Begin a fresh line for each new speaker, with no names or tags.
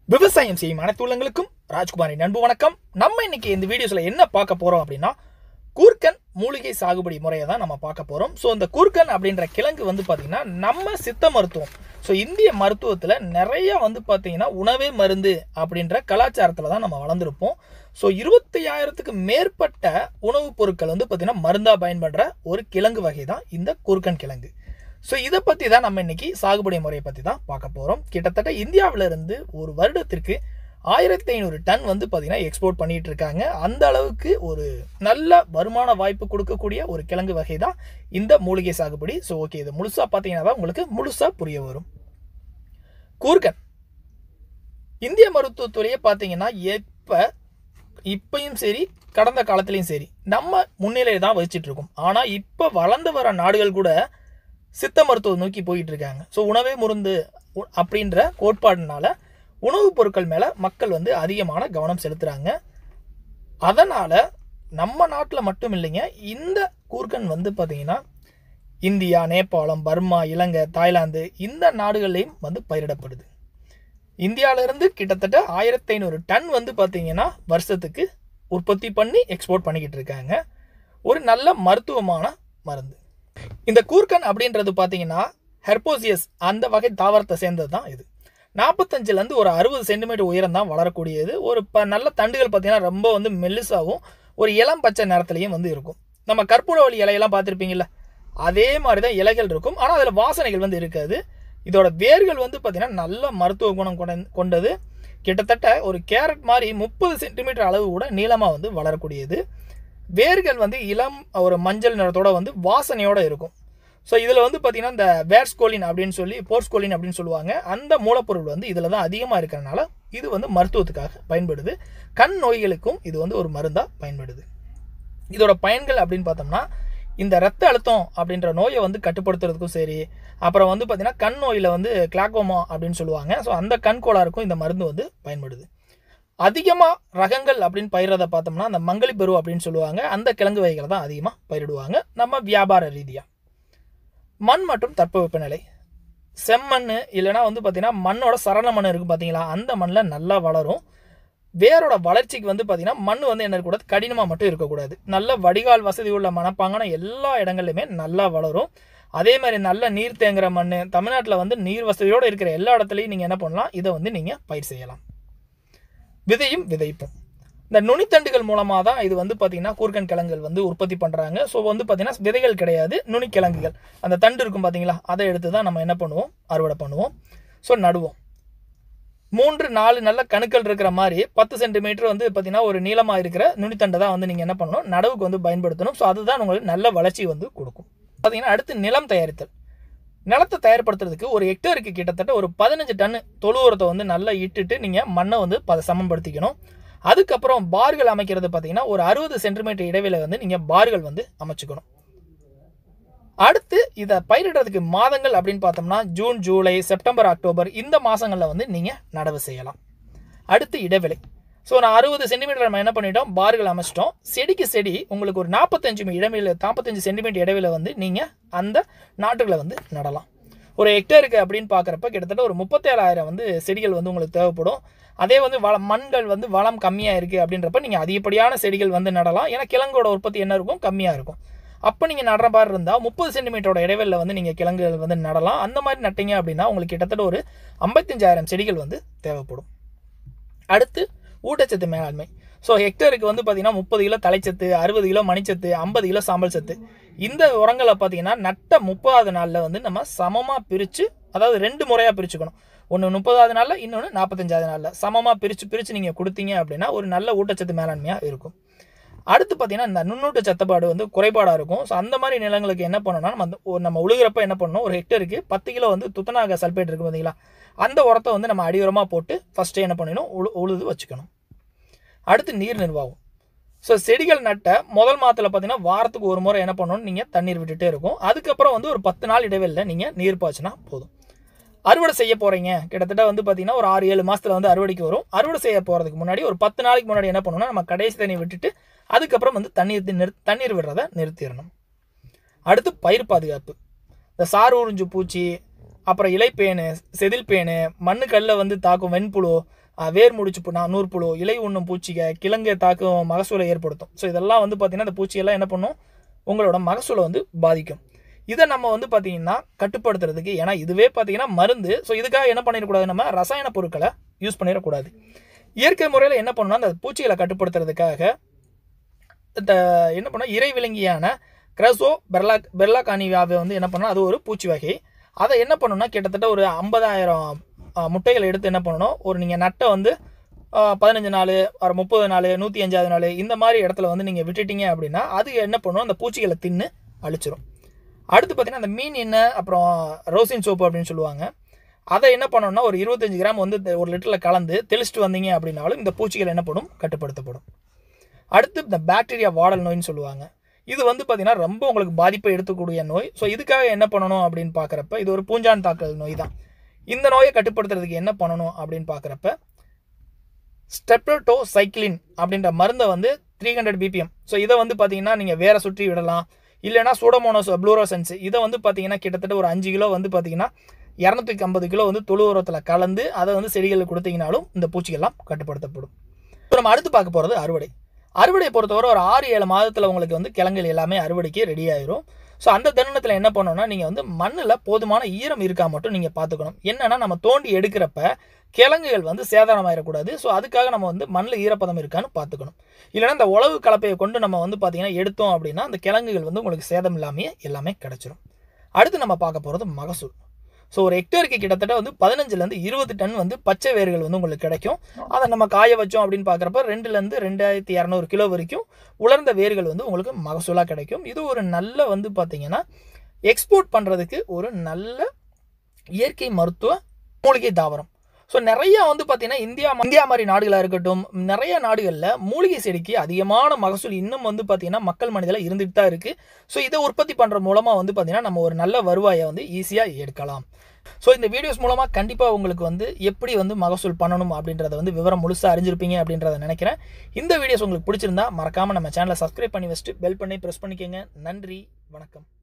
விவசாயம் செய்யும் அனைத்து உள்ளங்களுக்கும் ராஜ்குமாரின் அன்பு வணக்கம் நம்ம இன்னைக்கு இந்த வீடியோஸ்ல என்ன பார்க்க போறோம் அப்படின்னா கூர்க்கன் மூலிகை சாகுபடி முறையை தான் நம்ம பார்க்க போறோம் ஸோ இந்த கூர்க்கன் அப்படின்ற கிழங்கு வந்து பார்த்தீங்கன்னா நம்ம சித்த மருத்துவம் ஸோ இந்திய மருத்துவத்தில் நிறைய வந்து பார்த்தீங்கன்னா உணவே மருந்து அப்படின்ற கலாச்சாரத்தில் தான் நம்ம வளர்ந்துருப்போம் ஸோ இருபத்தி ஆயிரத்துக்கு மேற்பட்ட உணவுப் பொருட்கள் வந்து பார்த்தீங்கன்னா மருந்தாக பயன்படுற ஒரு கிழங்கு வகை தான் இந்த கூர்க்கன் கிழங்கு ஸோ இதை பற்றி தான் நம்ம இன்னைக்கு சாகுபடி முறையை பற்றி தான் பார்க்க போகிறோம் கிட்டத்தட்ட இந்தியாவில இருந்து ஒரு வருடத்திற்கு ஆயிரத்தி ஐநூறு டன் வந்து பார்த்தீங்கன்னா எக்ஸ்போர்ட் பண்ணிட்டு இருக்காங்க அந்த அளவுக்கு ஒரு நல்ல வருமான வாய்ப்பு கொடுக்கக்கூடிய ஒரு கிழங்கு வகை தான் இந்த மூலிகை சாகுபடி ஸோ ஓகே இது முழுசாக பார்த்தீங்கன்னா தான் உங்களுக்கு முழுசாக புரிய வரும் கூர்க்கன் இந்திய மருத்துவத்துறையே பார்த்தீங்கன்னா எப்போ இப்பயும் சரி கடந்த காலத்துலேயும் சரி நம்ம முன்னிலையை தான் வச்சுட்டு இருக்கோம் ஆனால் இப்போ வளர்ந்து வர நாடுகள் கூட சித்த மருத்துவம் நோக்கி போயிட்டு இருக்காங்க ஸோ உணவே முருந்து உ- அப்படின்ற கோட்பாடுனால உணவுப் பொருட்கள் மேலே மக்கள் வந்து அதிகமான கவனம் செலுத்துகிறாங்க அதனால் நம்ம நாட்டில் மட்டும் இல்லைங்க இந்த கூர்க்கன் வந்து பார்த்தீங்கன்னா இந்தியா நேபாளம் பர்மா இலங்கை தாய்லாந்து இந்த நாடுகள்லையும் வந்து பயிரிடப்படுது இந்தியாவிலேருந்து கிட்டத்தட்ட ஆயிரத்தி ஐநூறு டன் வந்து பார்த்தீங்கன்னா வருஷத்துக்கு உற்பத்தி பண்ணி எக்ஸ்போர்ட் பண்ணிக்கிட்டு இருக்காங்க ஒரு நல்ல மருத்துவமான மருந்து இந்த கூர்க்கன் அப்படின்றது பார்த்தீங்கன்னா ஹெர்போசியஸ் அந்த வகை தாவரத்தை சேர்ந்தது தான் இது நாற்பத்தஞ்சிலேருந்து ஒரு அறுபது சென்டிமீட்டர் உயரம் தான் வளரக்கூடியது ஒரு ப நல்ல தண்டுகள் பார்த்தீங்கன்னா ரொம்ப வந்து மெல்லிசாவும் ஒரு இளம் பச்சை நிறத்துலையும் வந்து இருக்கும் நம்ம கற்பூரவள்ளி இலையெல்லாம் பார்த்துருப்பீங்கல்ல அதே மாதிரி தான் இலைகள் இருக்கும் ஆனால் அதில் வாசனைகள் வந்து இருக்காது இதோட வேர்கள் வந்து பார்த்தீங்கன்னா நல்ல மருத்துவ குணம் கொண்ட- கொண்டது கிட்டத்தட்ட ஒரு கேரட் மாதிரி முப்பது சென்டிமீட்டர் அளவு கூட நீளமாக வந்து வளரக்கூடியது வேர்கள் வந்து இளம் ஒரு மஞ்சள் நிறத்தோட வந்து வாசனையோட இருக்கும் ஸோ இதில் வந்து பார்த்தீங்கன்னா இந்த வேர்ஸ்கோலின் அப்படின்னு சொல்லி போர்ஸ்கோலின் அப்படின்னு சொல்லுவாங்க அந்த மூலப்பொருள் வந்து இதில் தான் அதிகமாக இருக்கிறனால இது வந்து மருத்துவத்துக்காக பயன்படுது கண் நோய்களுக்கும் இது வந்து ஒரு மருந்தாக பயன்படுது இதோட பயன்கள் அப்படின்னு பார்த்தோம்னா இந்த ரத்த அழுத்தம் அப்படின்ற நோயை வந்து கட்டுப்படுத்துறதுக்கும் சரி அப்புறம் வந்து பார்த்தீங்கன்னா கண் நோயில் வந்து கிளாக்கோமா அப்படின்னு சொல்லுவாங்க ஸோ அந்த கண் கோளாறுக்கும் இந்த மருந்து வந்து பயன்படுது அதிகமாக ரகங்கள் அப்படின்னு பயிரதை பார்த்தோம்னா அந்த மங்களி பெரு அப்படின்னு சொல்லுவாங்க அந்த கிழங்கு வகைகளை தான் அதிகமாக பயிரிடுவாங்க நம்ம வியாபார ரீதியாக மண் மற்றும் தட்பவெப்பநிலை செம்மண் இல்லைன்னா வந்து பார்த்தீங்கன்னா மண்ணோட சரண மண் இருக்குது பார்த்தீங்களா அந்த மண்ணில் நல்லா வளரும் வேரோட வளர்ச்சிக்கு வந்து பார்த்தீங்கன்னா மண் வந்து என்ன இருக்கக்கூடாது கடினமாக மட்டும் இருக்கக்கூடாது நல்ல வடிகால் வசதி உள்ள மணப்பாங்கான எல்லா இடங்கள்லையுமே நல்லா வளரும் அதே மாதிரி நல்ல நீர் தேங்குற மண் தமிழ்நாட்டில் வந்து நீர் வசதியோடு இருக்கிற எல்லா இடத்துலையும் நீங்கள் என்ன பண்ணலாம் இதை வந்து நீங்கள் பயிர் செய்யலாம் விதையும் விதைப்பும் இந்த நுனித்தண்டுகள் மூலமாக தான் இது வந்து பார்த்தீங்கன்னா கூர்க்கன் கிழங்குகள் வந்து உற்பத்தி பண்ணுறாங்க ஸோ வந்து பார்த்தீங்கன்னா விதைகள் கிடையாது நுனிக்கிழங்குகள் அந்த தண்டு இருக்கும் பார்த்தீங்களா அதை எடுத்து தான் நம்ம என்ன பண்ணுவோம் அறுவடை பண்ணுவோம் ஸோ நடுவோம் மூன்று நாலு நல்ல கணுக்கள் இருக்கிற மாதிரி பத்து சென்டிமீட்டர் வந்து பார்த்தீங்கன்னா ஒரு நீளமாக இருக்கிற நுனித்தண்டை தான் வந்து நீங்கள் என்ன பண்ணணும் நடவுக்கு வந்து பயன்படுத்தணும் ஸோ அதுதான் உங்களுக்கு நல்ல வளர்ச்சி வந்து கொடுக்கும் பார்த்தீங்கன்னா அடுத்து நிலம் தயாரித்தல் நிலத்தை தயார்படுத்துறதுக்கு ஒரு ஹெக்டேருக்கு கிட்டத்தட்ட ஒரு பதினஞ்சு டன் தொழு உரத்தை வந்து நல்லா இட்டுட்டு நீங்கள் மண்ணை வந்து பத சமப்படுத்திக்கணும் அதுக்கப்புறம் பார்கள் அமைக்கிறது பார்த்தீங்கன்னா ஒரு அறுபது சென்டிமீட்டர் இடைவெளி வந்து நீங்கள் பார்கள் வந்து அமைச்சுக்கணும் அடுத்து இதை பயிரிடுறதுக்கு மாதங்கள் அப்படின்னு பார்த்தோம்னா ஜூன் ஜூலை செப்டம்பர் அக்டோபர் இந்த மாதங்களில் வந்து நீங்கள் நடவு செய்யலாம் அடுத்து இடைவெளி ஸோ நான் அறுபது சென்டிமீட்டர் நம்ம என்ன பண்ணிட்டோம் பார்கள் அமைச்சிட்டோம் செடிக்கு செடி உங்களுக்கு ஒரு நாற்பத்தஞ்சு இடைவெளி நாற்பத்தஞ்சு சென்டிமீட்டர் இடைவெளி வந்து நீங்கள் அந்த நாட்டுகளை வந்து நடலாம் ஒரு ஹெக்டேருக்கு அப்படின்னு பார்க்குறப்ப கிட்டத்தட்ட ஒரு முப்பத்தேழாயிரம் வந்து செடிகள் வந்து உங்களுக்கு தேவைப்படும் அதே வந்து வள மண்கள் வந்து வளம் கம்மியாக இருக்குது அப்படின்றப்ப நீங்கள் அதிகப்படியான செடிகள் வந்து நடலாம் ஏன்னா கிழங்கோட உற்பத்தி என்ன இருக்கும் கம்மியாக இருக்கும் அப்போ நீங்கள் நடுற மாதிரி இருந்தால் முப்பது சென்டிமீட்டரோட இடைவெளியில் வந்து நீங்கள் கிழங்குகள் வந்து நடலாம் அந்த மாதிரி நட்டீங்க அப்படின்னா உங்களுக்கு கிட்டத்தட்ட ஒரு ஐம்பத்தஞ்சாயிரம் செடிகள் வந்து தேவைப்படும் அடுத்து ஊட்டச்சத்து மேலாண்மை ஸோ ஹெக்டருக்கு வந்து பார்த்தீங்கன்னா முப்பது கிலோ தலைச்சத்து அறுபது கிலோ மணிச்சத்து ஐம்பது கிலோ சாம்பல் சத்து இந்த உரங்களை பார்த்தீங்கன்னா நட்ட முப்பதாவது நாளில் வந்து நம்ம சமமாக பிரித்து அதாவது ரெண்டு முறையாக பிரிச்சுக்கணும் ஒன்று முப்பதாவது நாளில் இன்னொன்று நாற்பத்தஞ்சாவது நாளில் சமமாக பிரித்து பிரித்து நீங்கள் கொடுத்தீங்க அப்படின்னா ஒரு நல்ல ஊட்டச்சத்து மேலாண்மையாக இருக்கும் அடுத்து பார்த்தீங்கன்னா இந்த நுண்ணூட்ட சத்தப்பாடு வந்து குறைபாடாக இருக்கும் ஸோ அந்த மாதிரி நிலங்களுக்கு என்ன பண்ணணும்னா நம்ம அந்த- ஒரு நம்ம உழுகிறப்ப என்ன பண்ணணும் ஒரு ஹெக்டருக்கு பத்து கிலோ வந்து துத்தநாக சல்பேட் இருக்கு பார்த்தீங்களா அந்த உரத்தை வந்து நம்ம அடியுரமாக போட்டு ஃபஸ்ட்டே என்ன பண்ணணும் உழு உழுது வச்சுக்கணும் அடுத்து நீர் நிர்வாகம் ஸோ செடிகள் நட்ட முதல் மாதத்தில் பார்த்தீங்கன்னா வாரத்துக்கு ஒரு முறை என்ன பண்ணணும் நீங்கள் தண்ணீர் விட்டுட்டே இருக்கும் அதுக்கப்புறம் வந்து ஒரு பத்து நாள் இடைவெளியில் நீங்கள் நீர் பாய்ச்சினா போதும் அறுவடை செய்ய போகிறீங்க கிட்டத்தட்ட வந்து பார்த்தீங்கன்னா ஒரு ஆறு ஏழு மாதத்தில் வந்து அறுவடைக்கு வரும் அறுவடை செய்ய போகிறதுக்கு முன்னாடி ஒரு பத்து நாளைக்கு முன்னாடி என்ன பண்ணணும்னா நம்ம கடைசி தண்ணி விட்டுட்டு அதுக்கப்புறம் வந்து தண்ணீர் நிறு தண்ணீர் விடுறத நிறுத்திடணும் அடுத்து பயிர் பாதுகாப்பு இந்த சார் உறிஞ்சு பூச்சி அப்புறம் இலைப்பேனு செதில் பேனு மண்ணுக்கல்ல வந்து தாக்கும் வெண்புழு அஹ், வேர் முடிச்சு பு- நா- நூற்புழு இலை உண்ணும் பூச்சிக கிழங்கை தாக்கும் மகசூலை ஏற்படுத்தும் ஸோ இதெல்லாம் வந்து பார்த்தீங்கன்னா இந்த பூச்சியெல்லாம் என்ன பண்ணும் உங்களோட மகசூலை வந்து பாதிக்கும் இதை நம்ம வந்து பார்த்தீங்கன்னா கட்டுப்படுத்துறதுக்கு ஏன்னா இதுவே பார்த்தீங்கன்னா மருந்து ஸோ இதுக்காக என்ன பண்ணிடக்கூடாது நம்ம ரசாயன பொருட்களை யூஸ் பண்ணிடக்கூடாது இயற்கை முறையில் என்ன பண்ணணும்னா அந்த பூச்சிகளை கட்டுப்படுத்துறதுக்காக இந்த என்ன பண்ணால் இறை விலங்கியான கிரசோ பெர்லா பெர்லாகானியாவை வந்து என்ன பண்ணால் அது ஒரு பூச்சி வகை அதை என்ன பண்ணணும்னா கிட்டத்தட்ட ஒரு ஐம்பதாயிரம் முட்டைகளை எடுத்து என்ன பண்ணணும் ஒரு நீங்கள் நட்டை வந்து ஆ, பதினஞ்சு நாள் ஒரு முப்பது நாள் நூற்றி அஞ்சாவது நாள் இந்த மாதிரி இடத்துல வந்து நீங்கள் விட்டுட்டீங்க அப்படின்னா அது என்ன பண்ணும் அந்த பூச்சிகளை தின்னு அழிச்சிரும் அடுத்து பார்த்தீங்கன்னா அந்த மீன் எண்ணெய் அப்புறம் ரோசின் சோப்பு அப்படின்னு சொல்லுவாங்க அதை என்ன பண்ணணும்னா ஒரு இருபத்தஞ்சு கிராம் வந்து இந்த ஒரு லிட்டரில் கலந்து தெளிச்சிட்டு வந்தீங்க அப்படின்னாலும் இந்த பூச்சிகள் என்ன பண்ணும் கட்டுப்படுத்தப்படும் அடுத்து இந்த பாக்டீரியா வாடல் நோய்னு சொல்லுவாங்க இது வந்து பார்த்தீங்கன்னா ரொம்ப உங்களுக்கு பாதிப்பை எடுத்துக்கூடிய நோய் ஸோ இதுக்காக என்ன பண்ணணும் அப்படின்னு பார்க்குறப்ப இது ஒரு பூஞ்சான் தாக்கல் நோய் தான் இந்த நோயை கட்டுப்படுத்துறதுக்கு என்ன பண்ணணும் அப்படின்னு பார்க்குறப்ப ஸ்டெப்டோ சைக்ளின் அப்படின்ற மருந்தை வந்து த்ரீ ஹண்ட்ரட் பிபிஎம் ஸோ இதை வந்து பார்த்தீங்கன்னா நீங்கள் வேற சுற்றி விடலாம் இல்லைனா சூடோமோனோஸ் ப்ளூரோசன்ஸ் இதை வந்து பார்த்தீங்கன்னா கிட்டத்தட்ட ஒரு அஞ்சு கிலோ வந்து பார்த்தீங்கன்னா இரநூத்தி ஐம்பது கிலோ வந்து தொழு உரத்தில் கலந்து அதை வந்து செடிகளுக்கு கொடுத்தீங்கனாலும் இந்த பூச்சிகள்லாம் கட்டுப்படுத்தப்படும் இப்போ நம்ம அடுத்து பார்க்க போகிறது அறுவடை அறுவடையை பொறுத்தவரை ஒரு ஆறு ஏழு மாதத்தில் உங்களுக்கு வந்து கிழங்குகள் எல்லாமே அறுவடைக்கு ரெடி ஆயிரும் ஸோ அந்த தருணத்தில் என்ன பண்ணணும்னா நீங்கள் வந்து மண்ணில் போதுமான ஈரம் இருக்கா மட்டும் நீங்கள் பார்த்துக்கணும் என்னன்னா நம்ம தோண்டி எடுக்கிறப்ப கிழங்குகள் வந்து சேதாரமாயிடக்கூடாது ஸோ அதுக்காக நம்ம வந்து மண்ணில் ஈரப்பதம் இருக்கான்னு பார்த்துக்கணும் இல்லைன்னா இந்த உழவு கலப்பையை கொண்டு நம்ம வந்து பார்த்தீங்கன்னா எடுத்தோம் அப்படின்னா அந்த கிழங்குகள் வந்து உங்களுக்கு சேதம் இல்லாமையே எல்லாமே கிடைச்சிரும் அடுத்து நம்ம பார்க்க போகிறது மகசூல் ஸோ ஒரு ஹெக்டேருக்கு கிட்டத்தட்ட வந்து பதினஞ்சுலேருந்து இருபது டன் வந்து பச்சை வேர்கள் வந்து உங்களுக்கு கிடைக்கும் அதை நம்ம காய வச்சோம் அப்படின்னு பார்க்குறப்ப ரெண்டுலேருந்து ரெண்டாயிரத்தி இரநூறு கிலோ வரைக்கும் உலர்ந்த வேர்கள் வந்து உங்களுக்கு மகசூலாக கிடைக்கும் இது ஒரு நல்ல வந்து பார்த்தீங்கன்னா எக்ஸ்போர்ட் பண்ணுறதுக்கு ஒரு நல்ல இயற்கை மருத்துவ மூலிகை தாவரம் ஸோ நிறைய வந்து பார்த்தீங்கன்னா இந்தியா இந்தியா மாதிரி நாடுகளாக இருக்கட்டும் நிறைய நாடுகளில் மூலிகை செடிக்கு அதிகமான மகசூல் இன்னும் வந்து பார்த்தீங்கன்னா மக்கள் மனிதல இருந்துட்டு தான் இருக்குது ஸோ இதை உற்பத்தி பண்ணுற மூலமாக வந்து பார்த்தீங்கன்னா நம்ம ஒரு நல்ல வருவாயை வந்து ஈஸியாக எடுக்கலாம் ஸோ இந்த வீடியோஸ் மூலமாக கண்டிப்பாக உங்களுக்கு வந்து எப்படி வந்து மகசூல் பண்ணணும் அப்படின்றத வந்து விவரம் முழுசாக அறிஞ்சிருப்பீங்க அப்படின்றத நினைக்கிறேன் இந்த வீடியோஸ் உங்களுக்கு பிடிச்சிருந்தா மறக்காமல் நம்ம சேனலை சப்ஸ்கிரைப் பண்ணி வச்சுட்டு பெல் பண்ணி ப்ரெஸ் பண்ணிக்கோங்க நன்றி வணக்கம்